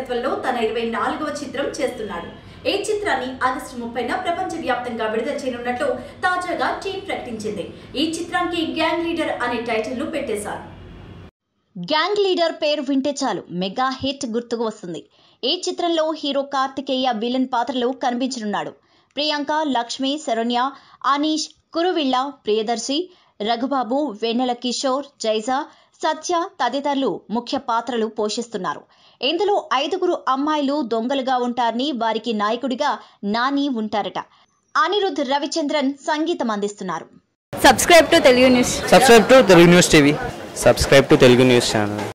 దర్శకత్వంలో తన ఇరవై నాలుగవ చిత్రం చేస్తున్నాడు ఈ చిత్రాన్ని ఆగస్టు ముప్పైన ప్రపంచ వ్యాప్తంగా విడుదల చేయనున్నట్లు తాజాగా టీం ప్రకటించింది ఈ చిత్రానికి గ్యాంగ్ లీడర్ అనే టైటిల్ ను పెట్టేశారు గ్యాంగ్ లీడర్ పేరు వింటే చాలు మెగా హిట్ గుర్తుకు వస్తుంది ఈ చిత్రంలో హీరో కార్తికేయ విలన్ పాత్రలో కనిపించనున్నాడు ప్రియాంక లక్ష్మి శరణ్య అనీష్ కురువిళ్ళ ప్రియదర్శి రఘుబాబు వెన్నెల కిషోర్ జైజా సత్య తదితరులు ముఖ్య పాత్రలు పోషిస్తున్నారు ఇందులో ఐదుగురు అమ్మాయిలు దొంగలుగా ఉంటారని వారికి నాయకుడిగా నాని ఉంటారట అనిరుద్ రవిచంద్రన్ సంగీతం అందిస్తున్నారు subscribe to Telugu news subscribe to Telugu news TV subscribe to Telugu news channel